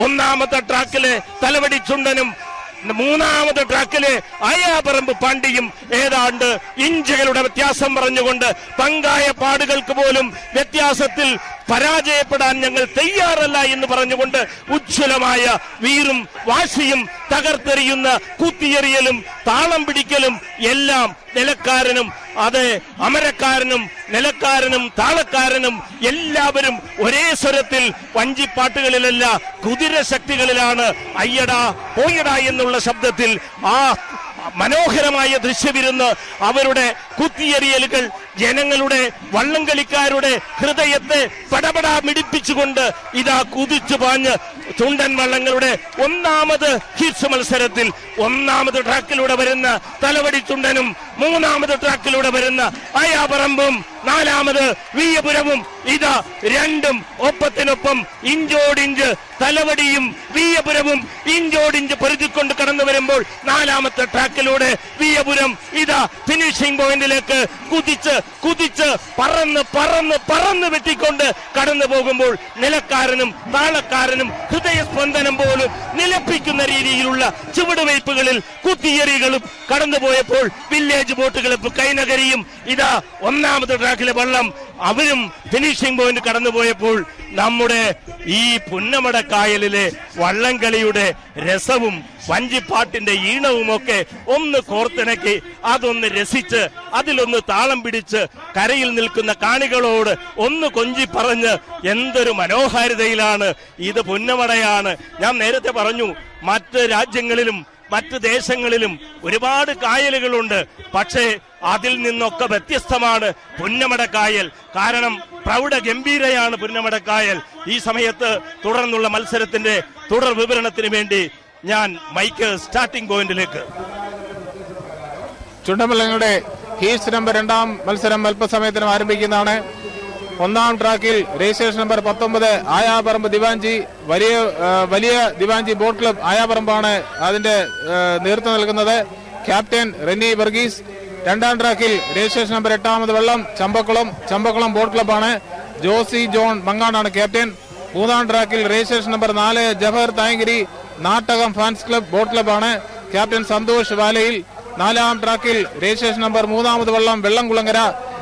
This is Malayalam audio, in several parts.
ഒന്നാമത്തെ ട്രാക്കിലെ തലവടി ചുണ്ടനും മൂന്നാമത്തെ ട്രാക്കിലെ അയാപറമ്പ് പാണ്ടിയും ഏതാണ്ട് ഇഞ്ചുകളുടെ വ്യത്യാസം പറഞ്ഞുകൊണ്ട് പങ്കായ പാടുകൾക്ക് പോലും വ്യത്യാസത്തിൽ പരാജയപ്പെടാൻ ഞങ്ങൾ തയ്യാറല്ല എന്ന് പറഞ്ഞുകൊണ്ട് ഉജ്ജ്വലമായ വീറും വാശിയും തകർത്തെറിയുന്ന കുത്തിയെറിയലും താളം പിടിക്കലും എല്ലാം നിലക്കാരനും അതെ അമരക്കാരനും നിലക്കാരനും താളക്കാരനും എല്ലാവരും ഒരേ സ്വരത്തിൽ വഞ്ചിപ്പാട്ടുകളിലല്ല കുതിര ശക്തികളിലാണ് അയ്യടാ പോയടാ എന്നുള്ള ശബ്ദത്തിൽ ആ മനോഹരമായ ദൃശ്യവിരുന്ന് അവരുടെ കുത്തിയെറിയലുകൾ ജനങ്ങളുടെ വള്ളംകളിക്കാരുടെ ഹൃദയത്തെ പടപടാ മിടിപ്പിച്ചുകൊണ്ട് ഇതാ കുതിച്ചു പാഞ്ഞ് ചുണ്ടൻ വള്ളങ്ങളുടെ ഒന്നാമത് ഹിറ്റ്സ് മത്സരത്തിൽ ഒന്നാമത് ട്രാക്കിലൂടെ വരുന്ന തലവടി ചുണ്ടനും മൂന്നാമത് ട്രാക്കിലൂടെ വരുന്ന അയാപറമ്പും നാലാമത് വീയപുരവും ഇതാ രണ്ടും ഒപ്പത്തിനൊപ്പം ഇഞ്ചോടിഞ്ച് തലവടിയും വീയപുരവും ഇഞ്ചോടിഞ്ച് പൊരുതിക്കൊണ്ട് കടന്നു വരുമ്പോൾ നാലാമത്തെ ട്രാക്കിലൂടെ വീയപുരം ഇതാ ഫിനിഷിംഗ് പോയിന്റിലേക്ക് കുതിച്ച് കുതിച്ച് പറന്ന് പറന്ന് പറന്ന് വെട്ടിക്കൊണ്ട് കടന്നു പോകുമ്പോൾ നിലക്കാരനും താളക്കാരനും ഹൃദയസ്പന്ദനം പോലും നിലപ്പിക്കുന്ന രീതിയിലുള്ള ചുവടുവയ്പ്പുകളിൽ കുത്തിയെറികളും കടന്നുപോയപ്പോൾ വില്ലേജ് ബോട്ടുകൾ കൈനകരിയും ഇതാ ഒന്നാമത്തെ ട്രാക്കിലെ വള്ളം അവരും ഫിനിഷിംഗ് പോയിന്റ് കടന്നുപോയപ്പോൾ നമ്മുടെ ഈ പുന്നമട കായലിലെ വള്ളംകളിയുടെ രസവും വഞ്ചിപ്പാട്ടിന്റെ ഈണവുമൊക്കെ ഒന്ന് കോർത്തിണക്കി അതൊന്ന് രസിച്ച് അതിലൊന്ന് താളം പിടിച്ച് കരയിൽ നിൽക്കുന്ന കാണികളോട് ഒന്ന് കൊഞ്ചി പറഞ്ഞ് എന്തൊരു മനോഹാരിതയിലാണ് ഇത് പുന്നമടയാണ് ഞാൻ നേരത്തെ പറഞ്ഞു മറ്റ് രാജ്യങ്ങളിലും മറ്റ് ദേശങ്ങളിലും ഒരുപാട് കായലുകളുണ്ട് പക്ഷേ അതിൽ നിന്നൊക്കെ വ്യത്യസ്തമാണ് പുന്നമട കായൽ കാരണം പ്രൗഢ ഗംഭീരയാണ് പുന്നമട കായൽ ഈ സമയത്ത് തുടർന്നുള്ള മത്സരത്തിന്റെ തുടർ വിവരണത്തിന് വേണ്ടി ഞാൻ മൈക്ക് സ്റ്റാർട്ടിംഗ് പോയിന്റിലേക്ക് ചുണ്ടമ്പലങ്ങളുടെ ഹീസ് നമ്പർ രണ്ടാം മത്സരം അല്പസമയത്തിനും ആരംഭിക്കുന്നതാണ് ഒന്നാം ട്രാക്കിൽ രജിസ്ട്രേഷൻ നമ്പർ പത്തൊമ്പത് ആയാപറമ്പ് ദിവാഞ്ചി വലിയ ആ, വലിയ ദിവാഞ്ചി ബോട്ട് ക്ലബ് ആയാപറമ്പാണ് അതിന്റെ ആ, നേതൃത്വം നൽകുന്നത് ക്യാപ്റ്റൻ റെന്നി വർഗീസ് രണ്ടാം ട്രാക്കിൽ രജിസ്ട്രേഷൻ നമ്പർ എട്ടാമത് വെള്ളം ചമ്പക്കുളം ചമ്പക്കുളം ബോട്ട് ക്ലബ്ബാണ് ജോസി ജോൺ മങ്ങാടാണ് ക്യാപ്റ്റൻ മൂന്നാം ട്രാക്കിൽ രജിസ്ട്രേഷൻ നമ്പർ നാല് Jawahar Thayankari Nattakam fans club boat ക്ലബ്ബാണ് ക്യാപ്റ്റൻ സന്തോഷ് വാലയിൽ നാലാം ട്രാക്കിൽ രജിസ്ട്രേഷൻ നമ്പർ മൂന്നാമത് വെള്ളം Vellamkulangara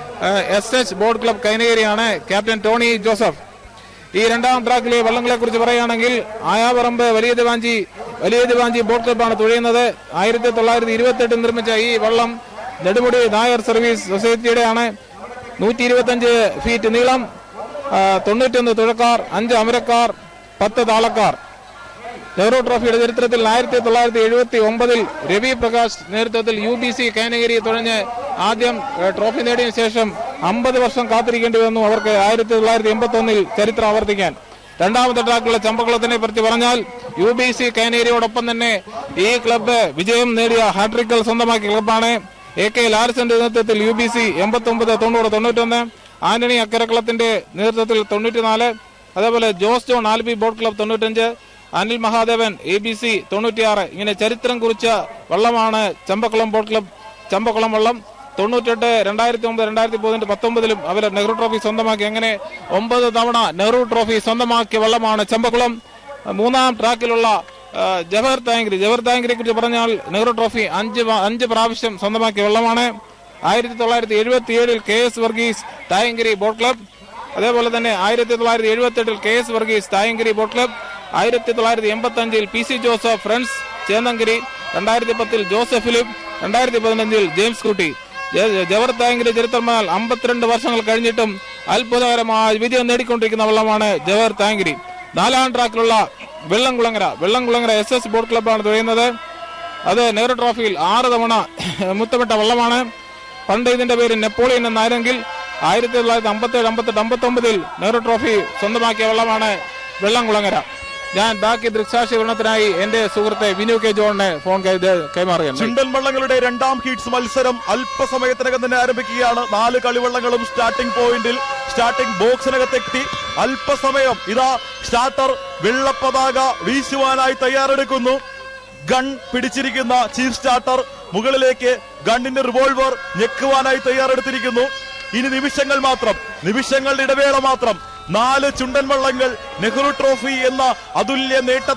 S H boat club കൈനഗിരിയാണ് ക്യാപ്റ്റൻ ടോണി ജോസഫ് ഈ രണ്ടാം ട്രാക്കിലെ വള്ളങ്ങളെ കുറിച്ച് പറയുകയാണെങ്കിൽ ആയാപറമ്പ് വലിയ ദിവാഞ്ചി വലിയ ദിവാഞ്ചി ബോട്ട് ക്ലബ്ബാണ് തുഴയുന്നത് ആയിരത്തി തൊള്ളായിരത്തി ഇരുപത്തി എട്ടിൽ നിർമ്മിച്ച ഈ വള്ളം നെടുമുടി നായർ സർവീസ് സൊസൈറ്റിയുടെയാണ് നൂറ്റി ഇരുപത്തഞ്ച് ഫീറ്റ് നീളം ആ, തൊണ്ണൂറ്റൊന്ന് തുഴക്കാർ അഞ്ച് അമരക്കാർ പത്ത് താളക്കാർ നെഹ്റു ട്രോഫിയുടെ ചരിത്രത്തിൽ ആയിരത്തി തൊള്ളായിരത്തി എഴുപത്തി ഒമ്പതിൽ രവി പ്രകാശ് നേതൃത്വത്തിൽ യു ബി സി കാനഗിരി തുഴഞ്ഞ് ആദ്യം ഏഹ്, ട്രോഫി നേടിയ ശേഷം അമ്പത് വർഷം കാത്തിരിക്കേണ്ടി വന്നു അവർക്ക് ആയിരത്തി തൊള്ളായിരത്തി എൺപത്തി ഒന്നിൽ ചരിത്രം ആവർത്തിക്കാൻ രണ്ടാമത്തെ ട്രാക്കുള്ള ചമ്പക്കുളത്തിനെ പറ്റി പറഞ്ഞാൽ യു ബി സി കാനേരിയോടൊപ്പം തന്നെ ഈ ക്ലബ്ബ് വിജയം നേടിയ ഹാട്രിക്കൽ സ്വന്തമാക്കിയ ക്ലബ്ബാണ് എ കെ ലാൽസന്റെ നേതൃത്വത്തിൽ യു ബി സി എൺപത്തി ഒമ്പത് തൊണ്ണൂറ് തൊണ്ണൂറ്റൊന്ന് ആന്റണി അക്കരക്കുളത്തിന്റെ നേതൃത്വത്തിൽ തൊണ്ണൂറ്റിനാല് അതേപോലെ Jose John Alby boat club തൊണ്ണൂറ്റഞ്ച് Anil Mahadevan A B C തൊണ്ണൂറ്റിയാറ് ഇങ്ങനെ ചരിത്രം കുറിച്ച വള്ളമാണ് ചമ്പക്കുളം ബോട്ട് ക്ലബ് ചമ്പക്കുളം വള്ളം തൊണ്ണൂറ്റെട്ട് രണ്ടായിരത്തി ഒമ്പത് രണ്ടായിരത്തി പതിനെട്ട് പത്തൊമ്പതിലും അവർ നെഹ്റു ട്രോഫി സ്വന്തമാക്കി അങ്ങനെ ഒമ്പത് തവണ നെഹ്റു ട്രോഫി സ്വന്തമാക്കിയ വള്ളമാണ് ചമ്പക്കുളം മൂന്നാം ട്രാക്കിലുള്ള ആ, ജവഹർ താങ്കരി ജവഹർ താങ്കരിയെ കുറിച്ച് പറഞ്ഞാൽ നെഹ്റു ട്രോഫി അഞ്ച് വ- അഞ്ച് പ്രാവശ്യം സ്വന്തമാക്കിയ വള്ളമാണ് ആയിരത്തി തൊള്ളായിരത്തി എഴുപത്തി ഏഴിൽ K S Varghese Thayankari boat club അതേപോലെ തന്നെ ആയിരത്തി തൊള്ളായിരത്തി എഴുപത്തി എട്ടിൽ K S Varghese Thayankari boat club ആയിരത്തി തൊള്ളായിരത്തി എൺപത്തി അഞ്ചിൽ P C Joseph friends Chennankari രണ്ടായിരത്തി പത്തിൽ ജോസഫ് ഫിലിപ്പ് രണ്ടായിരത്തി പതിനഞ്ചിൽ ജെയിംസ് കുട്ടി ജ- ജവഹർ തായങ്കിരി ചരിത്രമാൽ അമ്പത്തിരണ്ട് വർഷങ്ങൾ കഴിഞ്ഞിട്ടും അത്ഭുതകരമായ വിജയം നേടിക്കൊണ്ടിരിക്കുന്ന വള്ളമാണ് ജവഹർ തായങ്കിരി നാലാം ട്രാക്കിലുള്ള Vellamkulangara Vellamkulangara S S boat ക്ലബ്ബാണ് തുഴയുന്നത് അത് നെഹ്റു ട്രോഫിയിൽ ആറ് തവണ മുത്തമിട്ട വള്ളമാണ് പണ്ട് ഇതിന്റെ പേര് നെപ്പോളിയൻ എന്നായിരുന്നെങ്കിൽ ആയിരത്തി തൊള്ളായിരത്തി അമ്പത്തേഴ് അമ്പത്തെട്ട് അമ്പത്തൊമ്പതിൽ നെഹ്റു ട്രോഫി സ്വന്തമാക്കിയ വള്ളമാണ് വെള്ളംകുളങ്ങര ഞാൻ ബാക്കി ദൃക്സാക്ഷി വിവരണത്തിനായി എന്റെ സുഹൃത്തെ വിനു കെ ജോണിനെ ഫോൺ കൈ- കൈമാറുകയാണ് ചുണ്ടൻ വള്ളങ്ങളുടെ രണ്ടാം ഹീറ്റ്സ് മത്സരം അല്പസമയത്തിനകം തന്നെ ആരംഭിക്കുകയാണ് നാല് കളിവള്ളങ്ങളും സ്റ്റാർട്ടിംഗ് പോയിന്റിൽ സ്റ്റാർട്ടിംഗ് ബോക്സിനകത്തെത്തി അല്പസമയം ഇതാ സ്റ്റാർട്ടർ വെള്ളപ്പതാക വീശുവാനായി തയ്യാറെടുക്കുന്നു ഗൺ പിടിച്ചിരിക്കുന്ന ചീഫ് സ്റ്റാർട്ടർ മുകളിലേക്ക് ഗണ്ണിന്റെ റിവോൾവർ ഞെക്കുവാനായി തയ്യാറെടുത്തിരിക്കുന്നു ഇനി നിമിഷങ്ങൾ മാത്രം നിമിഷങ്ങളുടെ ഇടവേള മാത്രം നാല് ചുണ്ടൻ വള്ളങ്ങൾ നെഹ്റു ട്രോഫി എന്ന അതുല്യ നേട്ട